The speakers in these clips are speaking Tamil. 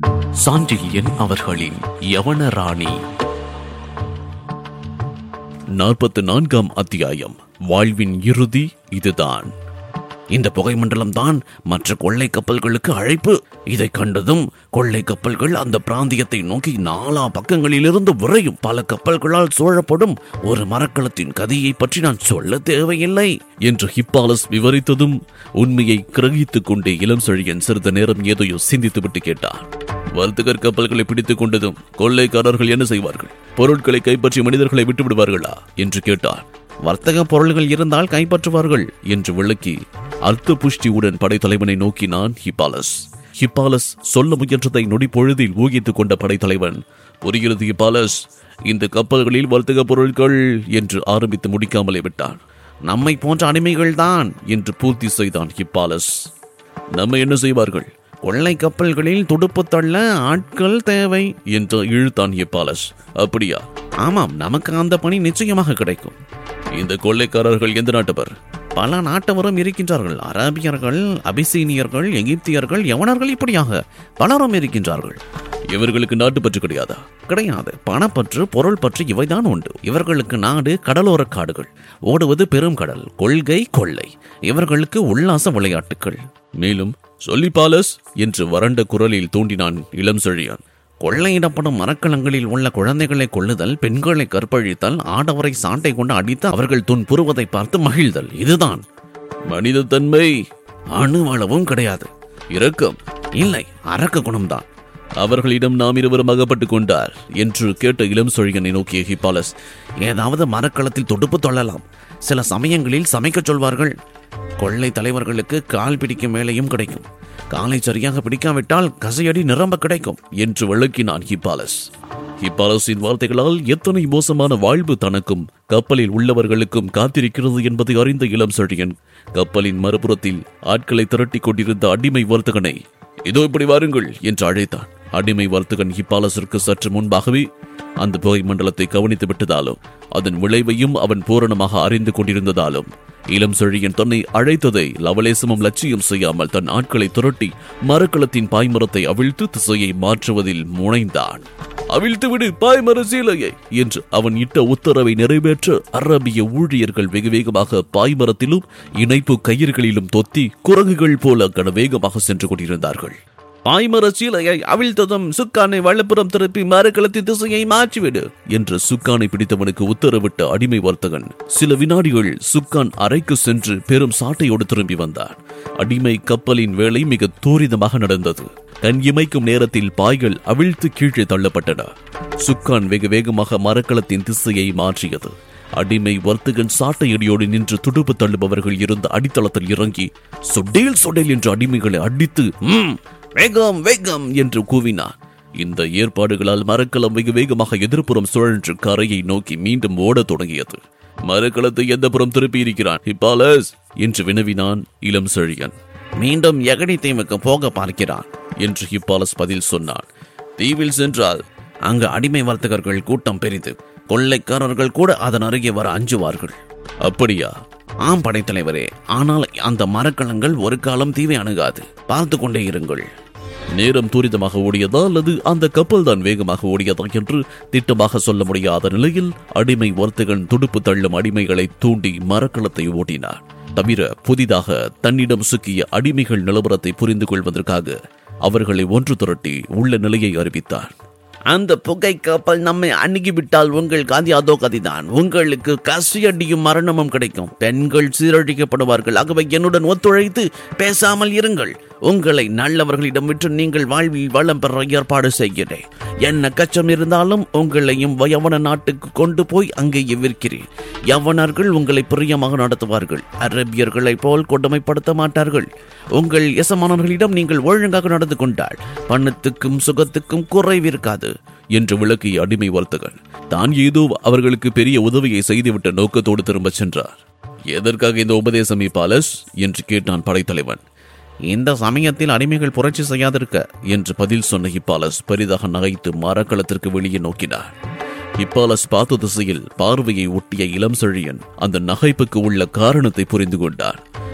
சாண்டில்யன் அவர்களின் யவன ராணி நாற்பத்து நான்காம் அத்தியாயம் வாழ்வின் இறுதி இதுதான் இந்த புகைமண்டலம் தான் மற்ற கொள்ளை கப்பல்களுக்கு அழைப்பு இதை கண்டதும் கொள்ளை கப்பல்கள் அந்த பிராந்தியத்தை நோக்கி நாலா பக்கங்களிலிருந்து விரையும் பல கப்பல்களால் சூழப்படும் ஒரு மரக்கலத்தின் கதையை பற்றி நான் சொல்ல தேவையில்லை என்று ஹிப்பாலஸ் விவரித்ததும் உண்மையை கிரகித்துக் கொண்டே இளம் செழியன் சிறிது நேரம் ஏதையோ சிந்தித்துவிட்டு கேட்டார் வர்த்தகர் கப்பல்களை பிடித்துக் கொண்டதும் கொள்ளைக்காரர்கள் என்ன செய்வார்கள் பொருட்களை கைப்பற்றி மனிதர்களை விட்டு விடுவார்களா என்று கேட்டார் வர்த்தக பொருள்கள் இருந்தால் கைப்பற்றுவார்கள் என்று விளக்கி அர்த்த புஷ்டியுடன் படைத்தலைவனை நோக்கினான் ஹிப்பாலஸ் ஹிப்பாலஸ் சொல்ல முயன்றதை நொடி பொழுதில் ஊகித்துக் கொண்ட படைத்தலைவன் புரிகிறது ஹிப்பாலஸ் இந்த கப்பல்களில் வர்த்தக பொருட்கள் என்று ஆரம்பித்து முடிக்காமலே விட்டான் நம்மை போன்ற அடிமைகள்தான் என்று பூர்த்தி செய்தான் ஹிப்பாலஸ் நம்ம என்ன செய்வார்கள் கொள்ளை கப்பல்களில் துடுப்பு தள்ள ஆட்கள் தேவை என்று இழுத்தான் ஹிப்பாலஸ் அப்படியா ஆமாம் நமக்கு அந்த பணி நிச்சயமாக கிடைக்கும் இந்த கொள்ளைக்காரர்கள் எந்த நாட்டவர் பல நாட்டவரும் இருக்கின்றார்கள் அரபியர்கள் அபிசீனியர்கள் எகிப்தியர்கள் யவனர்கள் இப்படியாக பலரும் இருக்கின்றார்கள் இவர்களுக்கு நாட்டு பற்று கிடையாதா கிடையாது பணப்பற்று பொருள் பற்று இவைதான் உண்டு இவர்களுக்கு நாடு கடலோர காடுகள் ஓடுவது பெரும் கடல் கொள்கை கொள்ளை இவர்களுக்கு உல்லாச விளையாட்டுகள் மேலும் சொல்லி பாலஸ் என்று வறண்ட குரலில் தூண்டினான் இளம் செழியான் கொள்ளையிடப்படும் மரக்கலங்களில் உள்ள குழந்தைகளை கொள்ளுதல் பெண்களை கற்பழித்தல் ஆடவரை சாட்டை கொண்டு அடித்து அவர்கள் துன்புறுவதை பார்த்து மகிழ்தல் இதுதான் மனித தன்மை அணுவளவும் கிடையாது இரக்கம் இல்லை அரக்க குணம்தான் அவர்களிடம் நாம் இருவரும் அகப்பட்டுக் கொண்டார் என்று கேட்ட இளம் சொழியனை நோக்கிய ஹிப்பாலஸ் ஏதாவது மரக்களத்தில் தொடுப்பு தொள்ளலாம் சில சமயங்களில் சமைக்கச் சொல்வார்கள் கொள்ளை தலைவர்களுக்கு கால் பிடிக்கும் வேலையும் கிடைக்கும் காலை சரியாக பிடிக்காவிட்டால் கசையடி நிரம்ப கிடைக்கும் என்று விளக்கினான் ஹிப்பாலஸ் ஹிப்பாலஸின் வார்த்தைகளால் எத்தனை மோசமான வாழ்வு தனக்கும் கப்பலில் உள்ளவர்களுக்கும் காத்திருக்கிறது என்பதை அறிந்த இளம் செழியன் கப்பலின் மறுபுறத்தில் ஆட்களை திரட்டிக் கொண்டிருந்த அடிமை வர்த்தகனை இதோ இப்படி வாருங்கள் என்று அழைத்தான் அடிமை வர்த்தகன் ஹிப்பாலஸிற்கு சற்று முன்பாகவே அந்த புகை மண்டலத்தை கவனித்து விட்டதாலும் அதன் விளைவையும் அவன் பூரணமாக அறிந்து கொண்டிருந்ததாலும் இளம் செழியன் தன்னை அழைத்ததை லவலேசமும் லட்சியம் செய்யாமல் தன் ஆட்களை துரட்டி மரக்கலத்தின் பாய்மரத்தை அவிழ்த்து திசையை மாற்றுவதில் முனைந்தான் அவிழ்த்து விடு பாய்மர சீலையை என்று அவன் இட்ட உத்தரவை நிறைவேற்ற அரபிய ஊழியர்கள் வெகு வேகமாக பாய்மரத்திலும் இணைப்பு கயிறுகளிலும் தொத்தி குரங்குகள் போல கன வேகமாக சென்று கொண்டிருந்தார்கள் பாய்மர சீலையை அவிழ்த்ததும் சுக்கானை வலப்புறம் திருப்பி மரக்கலத்தின் திசையை மாற்றிவிடு என்று சுக்கானை பிடித்தவனுக்கு உத்தரவிட்ட அடிமை வர்த்தகன் சில வினாடிகள் சுக்கான் அறைக்கு சென்று பெரும் சாட்டையோடு திரும்பி வந்தார் அடிமை கப்பலின் வேலை மிக தூரிதமாக நடந்தது கண் இமைக்கும் நேரத்தில் பாய்கள் அவிழ்த்து கீழே தள்ளப்பட்டன சுக்கான் வெகு வேகமாக மரக்கலத்தின் திசையை மாற்றியது அடிமை வர்த்தகன் சாட்டையடியோடு நின்று துடுப்பு தள்ளுபவர்கள் இருந்த அடித்தளத்தில் இறங்கி சொடேல் சொடேல் என்று அடிமைகளை அடித்து "ம், வேகம் வேகம் என்று கூவினார் இந்த ஏற்பாடுகளால் மரக்கலம் வெகு வேகமாக எதிர்ப்புறம் சுழன்று கரையை நோக்கி மீண்டும் ஓடத் தொடங்கியது மரக்கலத்தை எந்த புறம் திருப்பி இருக்கிறான் ஹிப்பாலஸ் என்று வினவினான் இளம் செழியன் மீண்டும் எகடி தீவுக்கு போக பார்க்கிறான் என்று ஹிப்பாலஸ் பதில் சொன்னான் தீவில் சென்றால் அங்கு அடிமை வர்த்தகர்கள் கூட்டம் பெரிது கொள்ளைக்காரர்கள் கூட அதன் அருகே வர அஞ்சுவார்கள் அப்படியா ஆம் படைத்தலைவரே ஆனால் அந்த மரக்கலங்கள் ஒரு காலம் தீவை அணுகாது பார்த்து கொண்டே இருங்கள் நேரம் துரிதமாக ஓடியதா அல்லது அந்த கப்பல் தான் வேகமாக ஓடியதா என்று திட்டமாக சொல்ல முடியாத நிலையில் அடிமை வர்த்தகன் துடுப்பு தள்ளும் அடிமைகளை தூண்டி மரக்கலத்தை ஓட்டினார் தவிர புதிதாக தன்னிடம் சிக்கிய அடிமைகள் நிலவரத்தை புரிந்து கொள்வதற்காக அவர்களை ஒன்று திரட்டி உள்ள நிலையை அறிவித்தார் அந்த புகை கப்பல் நம்மை அணுகிவிட்டால் உங்கள் காந்தி அதோ கதிதான் உங்களுக்கு கசியடியும் மரணமும் கிடைக்கும் பெண்கள் சீரழிக்கப்படுவார்கள் ஆகவே என்னுடன் ஒத்துழைத்து பேசாமல் இருங்கள் உங்களை நல்லவர்களிடம் விட்டு நீங்கள் வாழ்வில் வளம் பெற ஏற்பாடு செய்கிறேன் என்ன கச்சம் இருந்தாலும் உங்களையும் யவன நாட்டுக்கு கொண்டு போய் அங்கேயே விற்கிறேன் யவனர்கள் உங்களை பிரியமாக நடத்துவார்கள் அரபியர்களைப் போல் கொடுமைப்படுத்த மாட்டார்கள் உங்கள் எசமானவர்களிடம் நீங்கள் ஒழுங்காக நடந்து கொண்டால் பணத்துக்கும் சுகத்துக்கும் குறைவிருக்காது என்று விளக்கிய அடிமை வர்த்தகன் தான் ஏதோ அவர்களுக்கு பெரிய உதவியை செய்துவிட்ட நோக்கத்தோடு திரும்பச் சென்றார் எதற்காக இந்த உபதேசம் பாலஸ் என்று கேட்டான் படைத்தலைவன் இந்த சமயத்தில் அடிமைகள் புரட்சி செய்யாதிருக்க என்று பதில் சொன்ன ஹிப்பாலஸ் பெரிதாக நகைத்து மரக்களத்திற்கு வெளியே நோக்கினார் ஹிப்பாலஸ் பார்த்த திசையில் பார்வையை ஒட்டிய இளம் செழியன் அந்த நகைப்புக்கு உள்ள காரணத்தை புரிந்து கொண்டார்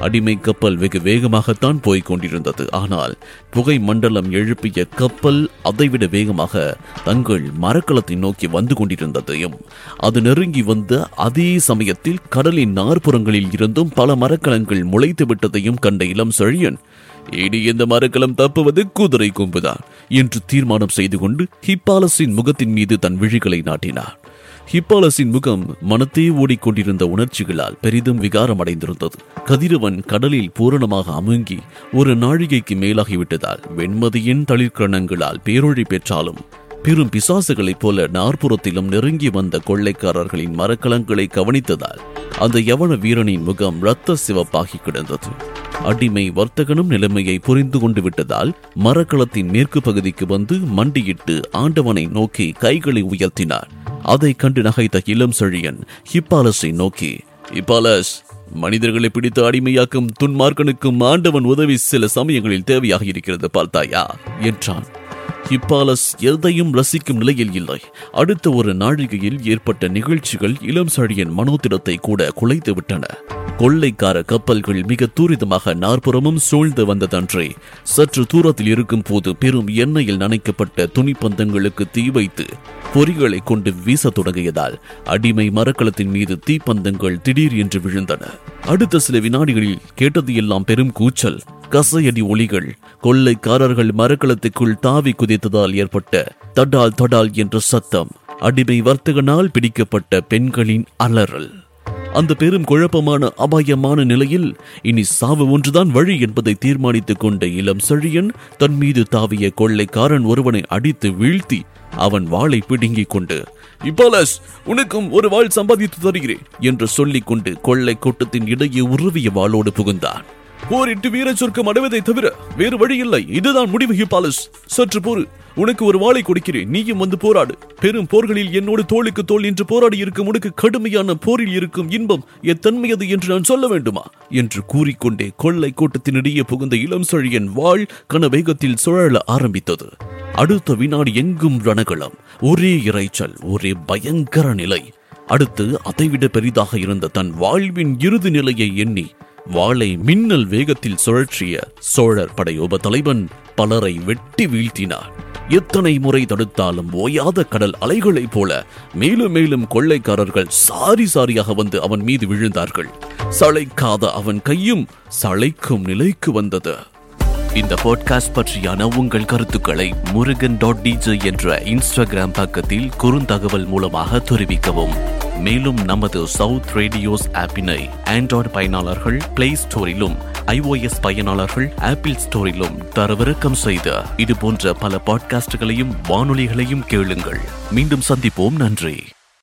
அடிமை கப்பல் வெகு வேகமாகத்தான் போய்க் கொண்டிருந்தது ஆனால் புகை மண்டலம் எழுப்பிய கப்பல் அதைவிட வேகமாக தங்கள் மரக்கலத்தை நோக்கி வந்து கொண்டிருந்ததையும் அது நெருங்கி வந்த அதே சமயத்தில் கடலின் நாற்புறங்களில் இருந்தும் பல மரக்கலங்கள் முளைத்து விட்டதையும் கண்ட இளம் செழியன் இனி இந்த மரக்கலம் தப்புவது குதிரை கொம்புதான் என்று தீர்மானம் செய்து கொண்டு ஹிப்பாலஸின் முகத்தின் மீது தன் விழிகளை நாட்டினார் ஹிப்பாலஸின் முகம் மனத்தே ஓடிக்கொண்டிருந்த உணர்ச்சிகளால் பெரிதும் விகாரம் அடைந்திருந்தது கதிரவன் கடலில் பூரணமாக அமுங்கி ஒரு நாழிகைக்கு மேலாகிவிட்டதால் வெண்மதியின் தளிர்கரணங்களால் பேரொழி பெற்றாலும் பெரும் பிசாசுகளைப் போல நாற்புறத்திலும் நெருங்கி வந்த கொள்ளைக்காரர்களின் மரக்கலங்களை கவனித்ததால் அந்த யவன வீரனின் முகம் இரத்த சிவப்பாகி கிடந்தது அடிமை வர்த்தகனும் நிலைமையை புரிந்து கொண்டு விட்டதால் மரக்கலத்தின் மேற்கு பகுதிக்கு வந்து மண்டியிட்டு ஆண்டவனை நோக்கி கைகளை உயர்த்தினார் அதை கண்டு நகைத்த இளம் செழியன் ஹிப்பாலஸை நோக்கி ஹிப்பாலஸ் மனிதர்களை பிடித்து அடிமையாக்கும் துன்மார்க்கனுக்கும் ஆண்டவன் உதவி சில சமயங்களில் தேவையாக இருக்கிறது பார்த்தாயா என்றான் ஹிப்பாலஸ் எதையும் ரசிக்கும் நிலையில் இல்லை அடுத்த ஒரு நாழிகையில் ஏற்பட்ட நிகழ்ச்சிகள் இளம் சழியன் மனோதிடத்தை கூட குலைத்து விட்டன கொள்ளைக்கார கப்பல்கள் மிக தூரிதமாக நாற்புறமும் சூழ்ந்து வந்ததன்றே சற்று தூரத்தில் இருக்கும் போது பெரும் எண்ணெயில் நனைக்கப்பட்ட துணிப்பந்தங்களுக்கு தீ வைத்து பொறிகளை கொண்டு வீசத் தொடங்கியதால் அடிமை மரக்கலத்தின் மீது தீப்பந்தங்கள் திடீர் என்று விழுந்தன அடுத்த சில வினாடிகளில் கேட்டது எல்லாம் பெரும் கூச்சல் கசையடி ஒளிகள் கொள்ளைக்காரர்கள் மரக்கலத்துக்குள் தாவி குதித்ததால் ஏற்பட்ட தடால் தடால் என்ற சத்தம் அடிமை வர்த்தகனால் பிடிக்கப்பட்ட பெண்களின் அலறல் அந்த பெரும் குழப்பமான அபாயமான நிலையில் இனி சாவு ஒன்றுதான் வழி என்பதை தீர்மானித்துக் கொண்ட இளம் செழியன் தன் மீது தாவிய கொள்ளைக்காரன் ஒருவனை அடித்து வீழ்த்தி அவன் வாளை பிடுங்கிக் கொண்டு இப்பாலஸ் உனக்கும் ஒரு வாழ் சம்பாதித்து தருகிறேன் என்று சொல்லிக் கொண்டு கொள்ளை கூட்டத்தின் இடையே உருவிய வாளோடு புகுந்தான் போரிட்டு வீர சொர்க்கம் அடைவதை தவிர வேறு வழி இல்லை இதுதான் முடிவு ஹிப்பாலஸ் சற்று போரு உனக்கு ஒரு வாளை கொடுக்கிறேன் நீயும் வந்து போராடு பெரும் போர்களில் என்னோடு தோளுக்கு தோள் என்று போராடி இருக்கும் உனக்கு கடுமையான போரில் இருக்கும் இன்பம் எத்தன்மையது என்று நான் சொல்ல வேண்டுமா என்று கூறிக்கொண்டே கொள்ளை கூட்டத்தினிடையே புகுந்த இளம் செழியன் வாழ் கன வேகத்தில் சுழல ஆரம்பித்தது அடுத்த வினாடி எங்கும் ரணகளம் ஒரே இரைச்சல் ஒரே பயங்கர நிலை அடுத்து அதைவிட பெரிதாக இருந்த தன் வாழ்வின் இறுதி நிலையை எண்ணி வாளை மின்னல் வேகத்தில் சுழற்றிய சோழர் படை உப தலைவன் பலரை வெட்டி வீழ்த்தினார் எத்தனை முறை தடுத்தாலும் ஓயாத கடல் அலைகளைப் போல மேலும் மேலும் கொள்ளைக்காரர்கள் சாரி சாரியாக வந்து அவன் மீது விழுந்தார்கள் சளைக்காத அவன் கையும் சளைக்கும் நிலைக்கு வந்தது இந்த பாட்காஸ்ட் பற்றியான உங்கள் கருத்துக்களை முருகன் டாட் டிஜே என்ற இன்ஸ்டாகிராம் பக்கத்தில் குறுந்தகவல் மூலமாக தெரிவிக்கவும் மேலும் நமது சவுத் ரேடியோஸ் ஆப்பினை ஆண்ட்ராய்டு பயனாளர்கள் பிளே ஸ்டோரிலும் iOS பயனாளர்கள் ஆப்பிள் ஸ்டோரிலும் தரவிறக்கம் செய்த இது போன்ற பல பாட்காஸ்டுகளையும் வானொலிகளையும் கேளுங்கள் மீண்டும் சந்திப்போம் நன்றி